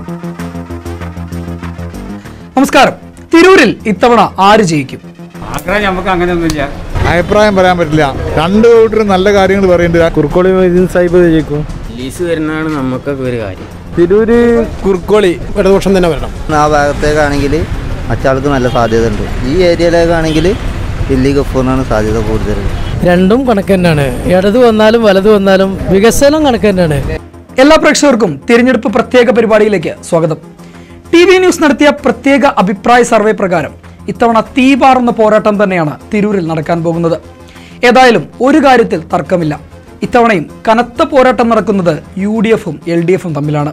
നമസ്കാരം തിരൂരിൽ ഇത്തവണ ആര് ജയിക്കും ആഗ്രഹം നമുക്ക് അങ്ങനെയൊന്നുമില്ല അഭിപ്രായം പറയാൻ പറ്റില്ല രണ്ട് കൂട്ടരും നല്ല കാര്യങ്ങൾ പറയുന്നുണ്ട് കുറുക്കോളി മൊയ്തീൻ സാഹിബ് ജയിക്കും ലീസ് വരുന്നതാണ് നമുക്കൊക്കെ ഒരു കാര്യം തിരൂര് കുറുക്കോളി ഇടതുപക്ഷം തന്നെ വരണം ആ ഭാഗത്തേക്കാണെങ്കിൽ മറ്റാൾക്ക് നല്ല സാധ്യത ഉണ്ട് ഈ ഏരിയയിലേക്കാണെങ്കിൽ ദില്ലി ഗഫൂറിനാണ് സാധ്യത കൂടുതൽ രണ്ടും കണക്ക് തന്നെയാണ് ഇടത് വന്നാലും വലത് വന്നാലും വികസനം കണക്ക് തന്നെയാണ് എല്ലാ പ്രേക്ഷകർക്കും തിരഞ്ഞെടുപ്പ് പ്രത്യേക പരിപാടിയിലേക്ക് സ്വാഗതം ടി വി ന്യൂസ് നടത്തിയ പ്രത്യേക അഭിപ്രായ സർവേ പ്രകാരം ഇത്തവണ തീപാറുന്ന പോരാട്ടം തന്നെയാണ് തിരൂരിൽ നടക്കാൻ പോകുന്നത് ഏതായാലും ഒരു കാര്യത്തിൽ തർക്കമില്ല ഇത്തവണയും കനത്ത പോരാട്ടം നടക്കുന്നത് യു ഡി എഫും എൽ ഡി എഫും തമ്മിലാണ്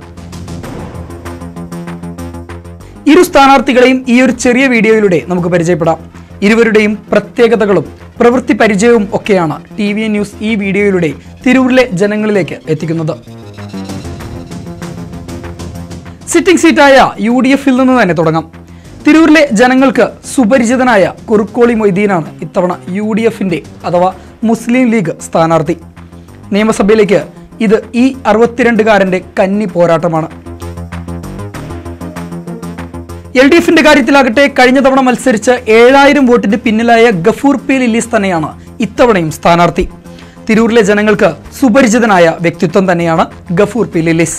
ഇരു സ്ഥാനാർത്ഥികളെയും ഈ ഒരു ചെറിയ വീഡിയോയിലൂടെ നമുക്ക് പരിചയപ്പെടാം ഇരുവരുടെയും പ്രത്യേകതകളും പ്രവൃത്തി പരിചയവും ഒക്കെയാണ് ടി വി ന്യൂസ് ഈ വീഡിയോയിലൂടെ തിരൂരിലെ ജനങ്ങളിലേക്ക് എത്തിക്കുന്നത് സിറ്റിംഗ് സീറ്റായ യു ഡി എഫിൽ നിന്ന് തന്നെ തുടങ്ങാം തിരൂരിലെ ജനങ്ങൾക്ക് സുപരിചിതനായ കുറുക്കോളി മൊയ്തീനാണ് ഇത്തവണ യു ഡി എഫിന്റെ അഥവാ മുസ്ലിം ലീഗ് സ്ഥാനാർത്ഥി നിയമസഭയിലേക്ക് ഇത് ഈ അറുപത്തിരണ്ടുകാരന്റെ കന്നി പോരാട്ടമാണ് എൽ ഡി എഫിന്റെ കാര്യത്തിലാകട്ടെ കഴിഞ്ഞ തവണ മത്സരിച്ച് ഏഴായിരം വോട്ടിന് പിന്നിലായ ഗഫൂർ പി ലില്ലീസ് തന്നെയാണ് ഇത്തവണയും സ്ഥാനാർത്ഥി തിരൂരിലെ ജനങ്ങൾക്ക് സുപരിചിതനായ വ്യക്തിത്വം തന്നെയാണ് ഗഫൂർ പി ലില്ലീസ്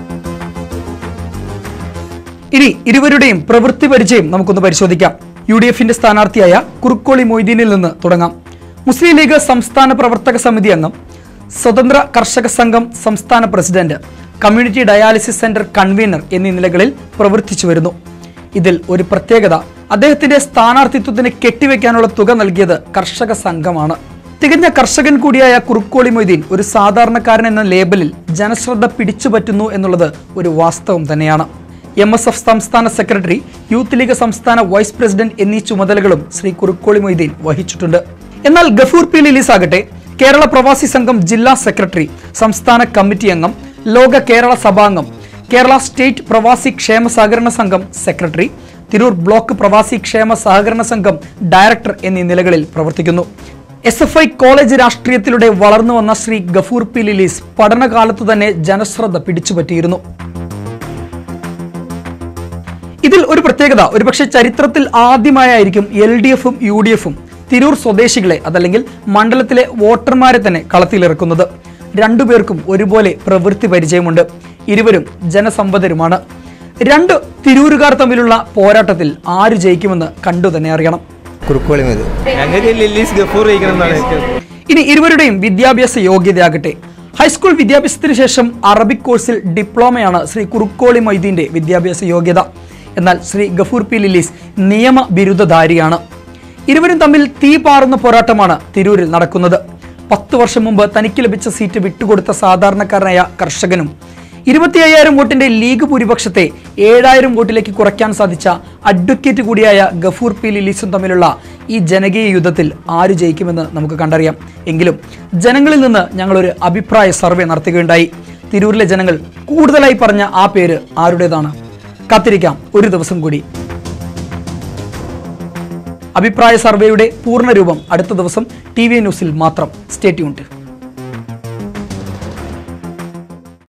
ഇനി ഇരുവരുടെയും പ്രവൃത്തി പരിചയം നമുക്കൊന്ന് പരിശോധിക്കാം യു ഡി എഫിന്റെ സ്ഥാനാർത്ഥിയായ കുറുക്കോളി മൊയ്തീനിൽ നിന്ന് തുടങ്ങാം മുസ്ലിം ലീഗ് സംസ്ഥാന പ്രവർത്തക സമിതി അംഗം സ്വതന്ത്ര കർഷക സംഘം സംസ്ഥാന president community dialysis centre convener എന്നീ നിലകളിൽ പ്രവർത്തിച്ചു വരുന്നു ഇതിൽ ഒരു പ്രത്യേകത അദ്ദേഹത്തിന്റെ സ്ഥാനാർത്ഥിത്വത്തിന് കെട്ടിവെക്കാനുള്ള തുക നൽകിയത് കർഷക സംഘമാണ് തികഞ്ഞ കർഷകൻ കൂടിയായ കുറുക്കോളി മൊയ്തീൻ ഒരു സാധാരണക്കാരൻ എന്ന ലേബലിൽ ജനശ്രദ്ധ പിടിച്ചുപറ്റുന്നു എന്നുള്ളത് ഒരു വാസ്തവം തന്നെയാണ് എം എസ് എഫ് സംസ്ഥാന സെക്രട്ടറി യൂത്ത് ലീഗ് സംസ്ഥാന വൈസ് പ്രസിഡന്റ് എന്നീ ചുമതലകളും ശ്രീ കുറുക്കോളി മൊയ്തീൻ വഹിച്ചിട്ടുണ്ട് എന്നാൽ ഗഫൂർ പി ലിലീസ് ആകട്ടെ കേരള പ്രവാസി സംഘം ജില്ലാ സെക്രട്ടറി സംസ്ഥാന കമ്മിറ്റി അംഗം ലോക കേരള സഭാംഗം കേരള സ്റ്റേറ്റ് പ്രവാസി ക്ഷേമ സഹകരണ സംഘം സെക്രട്ടറി തിരൂർ ബ്ലോക്ക് പ്രവാസി ക്ഷേമ സഹകരണ സംഘം ഡയറക്ടർ എന്നീ നിലകളിൽ പ്രവർത്തിക്കുന്നു എസ് എഫ് ഐ കോളേജ് രാഷ്ട്രീയത്തിലൂടെ വളർന്നു വന്ന ശ്രീ ഗഫൂർ പി ലിലീസ് പഠനകാലത്തു തന്നെ ജനശ്രദ്ധ പിടിച്ചുപറ്റിയിരുന്നു ഇതിൽ ഒരു പ്രത്യേകത ഒരുപക്ഷെ ചരിത്രത്തിൽ ആദ്യമായായിരിക്കും എൽ ഡി എഫും യു ഡി എഫും തിരൂർ സ്വദേശികളെ അതല്ലെങ്കിൽ മണ്ഡലത്തിലെ വോട്ടർമാരെ തന്നെ കളത്തിലിറക്കുന്നത് രണ്ടുപേർക്കും ഒരുപോലെ പ്രവൃത്തി പരിചയമുണ്ട് ഇരുവരും ജനസമ്പന്നരുമാണ് രണ്ട് തിരൂരുകാർ തമ്മിലുള്ള പോരാട്ടത്തിൽ ആര് ജയിക്കുമെന്ന് കണ്ടു തന്നെ അറിയണം കുറുക്കോളി മതി ഞങ്ങൾക്ക് ലില്ലീസ് ഗഫൂർ ജയിക്കണം എന്നാണ് ഏറ്റവും ഇനി ഇരുവരുടെയും വിദ്യാഭ്യാസ യോഗ്യതയാകട്ടെ ഹൈസ്കൂൾ വിദ്യാഭ്യാസത്തിന് ശേഷം അറബിക് കോഴ്സിൽ ഡിപ്ലോമയാണ് ശ്രീ കുറുക്കോളി മൊയ്തീന്റെ വിദ്യാഭ്യാസ യോഗ്യത എന്നാൽ ശ്രീ ഗഫൂർ പി ലില്ലീസ് നിയമ ബിരുദധാരിയാണ് ഇരുവരും തമ്മിൽ തീ പാറുന്ന പോരാട്ടമാണ് തിരൂരിൽ നടക്കുന്നത് പത്ത് വർഷം മുമ്പ് തനിക്ക് ലഭിച്ച സീറ്റ് വിട്ടുകൊടുത്ത സാധാരണക്കാരനായ കർഷകനും ഇരുപത്തി അയ്യായിരം വോട്ടിന്റെ ലീഗ് ഭൂരിപക്ഷത്തെ ഏഴായിരം വോട്ടിലേക്ക് കുറയ്ക്കാൻ സാധിച്ച അഡ്വക്കേറ്റ് കൂടിയായ ഗഫൂർ പി ലിലീസും തമ്മിലുള്ള ഈ ജനകീയ യുദ്ധത്തിൽ ആര് ജയിക്കുമെന്ന് നമുക്ക് കണ്ടറിയാം എങ്കിലും ജനങ്ങളിൽ നിന്ന് ഞങ്ങളൊരു അഭിപ്രായ സർവേ നടത്തുകയുണ്ടായി തിരൂരിലെ ജനങ്ങൾ കൂടുതലായി പറഞ്ഞ ആ പേര് ആരുടേതാണ് കാത്തിരിക്കാം ഒരു ദിവസം കൂടി അഭിപ്രായ സർവേയുടെ പൂർണ്ണരൂപം അടുത്ത ദിവസം ടി വി ന്യൂസിൽ മാത്രം സ്റ്റേ ട്യൂൺഡ്